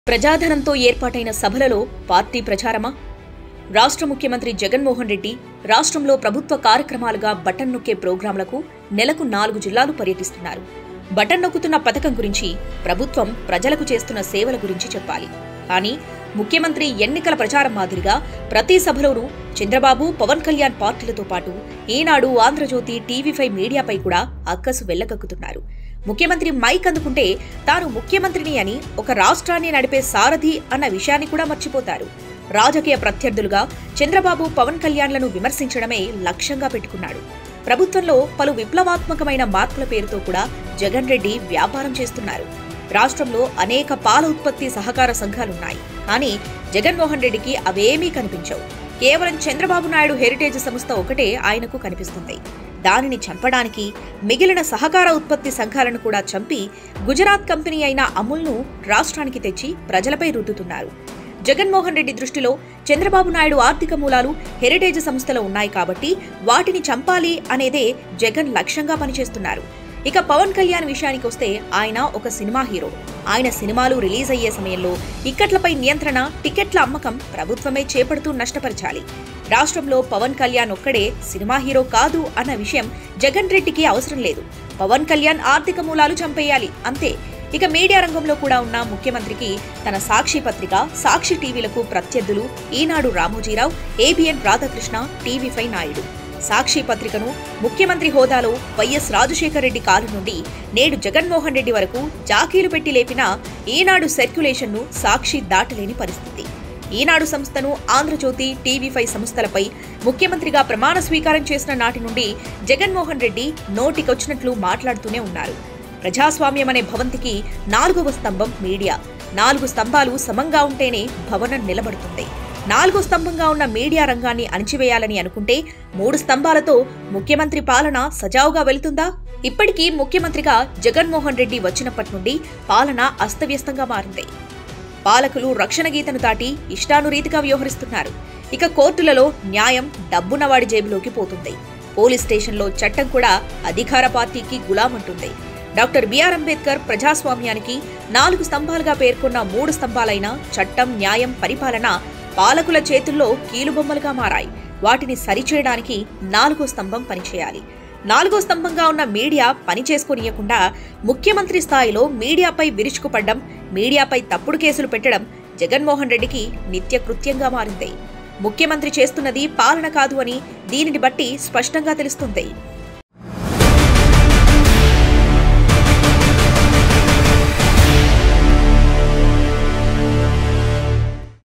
ప్రజాధనంతో ఏర్పాటైన సభలలో పార్టీ ప్రచారమా రాష్ట్ర ముఖ్యమంత్రి జగన్మోహన్ రెడ్డి రాష్ట్రంలో ప్రభుత్వ కార్యక్రమాలుగా బటన్ నొక్కే ప్రోగ్రాంలకు నెలకు నాలుగు జిల్లాలు పర్యటిస్తున్నారు బటన్ నొక్కుతున్న పథకం గురించి ప్రభుత్వం ప్రజలకు చేస్తున్న సేవల గురించి చెప్పాలి కానీ ముఖ్యమంత్రి ఎన్నికల ప్రచారం మాదిరిగా ప్రతి సభలోనూ చంద్రబాబు పవన్ కళ్యాణ్ పార్టీలతో పాటు ఈనాడు ఆంధ్రజ్యోతి టీవీ ఫైవ్ మీడియాపై కూడా అక్కసు వెళ్లగక్కుతున్నారు ముఖ్యమంత్రి మైక్ అందుకుంటే తాను ముఖ్యమంత్రిని అని ఒక రాష్ట్రాన్ని నడిపే సారథి అన్న విషయాన్ని కూడా మర్చిపోతారు రాజకీయ ప్రత్యర్థులుగా చంద్రబాబు పవన్ కళ్యాణ్లను విమర్శించడమే లక్ష్యంగా పెట్టుకున్నాడు ప్రభుత్వంలో పలు విప్లవాత్మకమైన మార్పుల పేరుతో కూడా జగన్ రెడ్డి వ్యాపారం చేస్తున్నారు రాష్ట్రంలో అనేక పాల ఉత్పత్తి సహకార సంఘాలున్నాయి కానీ జగన్మోహన్ రెడ్డికి అవేమీ కనిపించవు కేవలం చంద్రబాబు నాయుడు హెరిటేజ్ సంస్థ ఒకటే ఆయనకు కనిపిస్తుంది దానిని చంపడానికి మిగిలిన సహకార ఉత్పత్తి సంఘాలను కూడా చంపి గుజరాత్ కంపెనీ అయిన అమూల్ను రాష్ట్రానికి తెచ్చి ప్రజలపై రుద్దుతున్నారు జగన్మోహన్ రెడ్డి దృష్టిలో చంద్రబాబు నాయుడు ఆర్థిక మూలాలు హెరిటేజ్ సంస్థలో ఉన్నాయి కాబట్టి వాటిని చంపాలి అనేదే జగన్ లక్ష్యంగా పనిచేస్తున్నారు ఇక పవన్ కళ్యాణ్ విషయానికి వస్తే ఆయన ఒక సినిమా హీరో ఆయన సినిమాలు రిలీజ్ అయ్యే సమయంలో ఇక్కట్లపై నియంత్రణ టికెట్ల అమ్మకం ప్రభుత్వమే చేపడుతూ నష్టపరచాలి రాష్ట్రంలో పవన్ కళ్యాణ్ ఒక్కడే సినిమా హీరో కాదు అన్న విషయం జగన్ రెడ్డికి అవసరం లేదు పవన్ కళ్యాణ్ ఆర్థిక మూలాలు చంపేయాలి అంతే ఇక మీడియా రంగంలో కూడా ఉన్న ముఖ్యమంత్రికి తన సాక్షి పత్రిక సాక్షి టీవీలకు ప్రత్యర్థులు Eenadu Ramoji Rao ABN Radhakrishna TV five Naidu Sakshi పత్రికను ముఖ్యమంత్రి హోదాలో వైఎస్ రాజశేఖర రెడ్డి కాలం నుండి నేడు జగన్మోహన్ రెడ్డి వరకు జాకీలు పెట్టి లేపిన ఈనాడు సర్క్యులేషన్ను సాక్షి దాటలేని పరిస్థితి ఈనాడు సంస్థను ఆంధ్రజ్యోతి టీవీ ఫైవ్ సంస్థలపై ముఖ్యమంత్రిగా ప్రమాణ స్వీకారం చేసిన నాటి నుండి జగన్మోహన్ రెడ్డి నోటికొచ్చినట్లు మాట్లాడుతూనే ఉన్నారు ప్రజాస్వామ్యం అనే భవంతికి నాలుగవ స్తంభం మీడియా నాలుగు స్తంభాలు సమంగా ఉంటేనే భవనం నిలబడుతుంది నాలుగో స్తంభంగా ఉన్న మీడియా రంగాన్ని అణిచివేయాలని అనుకుంటే మూడు స్తంభాలతో ముఖ్యమంత్రి పాలన సజావుగా వెళుతుందా ఇప్పటికీ ముఖ్యమంత్రిగా జగన్మోహన్ రెడ్డి వచ్చినప్పటి నుండి పాలన అస్తవ్యస్తంగా మారింది పాలకులు రక్షణ గీతను దాటి ఇష్టానురీతిగా వ్యవహరిస్తున్నారు ఇక కోర్టులలో న్యాయం డబ్బున్నవాడి జేబులోకి పోతుంది పోలీస్ స్టేషన్లో చట్టం కూడా అధికార పార్టీకి గులామంటుంది డాక్టర్ బిఆర్ అంబేద్కర్ ప్రజాస్వామ్యానికి నాలుగు స్తంభాలుగా పేర్కొన్న మూడు స్తంభాలైన చట్టం న్యాయం పరిపాలన పాలకుల చేతుల్లో కీలుబొమ్మలుగా మారాయి వాటిని సరిచేయడానికి నాలుగో స్తంభం పనిచేయాలి నాలుగో స్తంభంగా ఉన్న మీడియా పని చేసుకోనీయకుండా ముఖ్యమంత్రి స్థాయిలో మీడియాపై విరుచుకుపడ్డం మీడియాపై తప్పుడు కేసులు పెట్టడం జగన్మోహన్ రెడ్డికి నిత్యకృత్యంగా మారింది ముఖ్యమంత్రి చేస్తున్నది పాలన కాదు అని దీనిని బట్టి స్పష్టంగా తెలుస్తుంది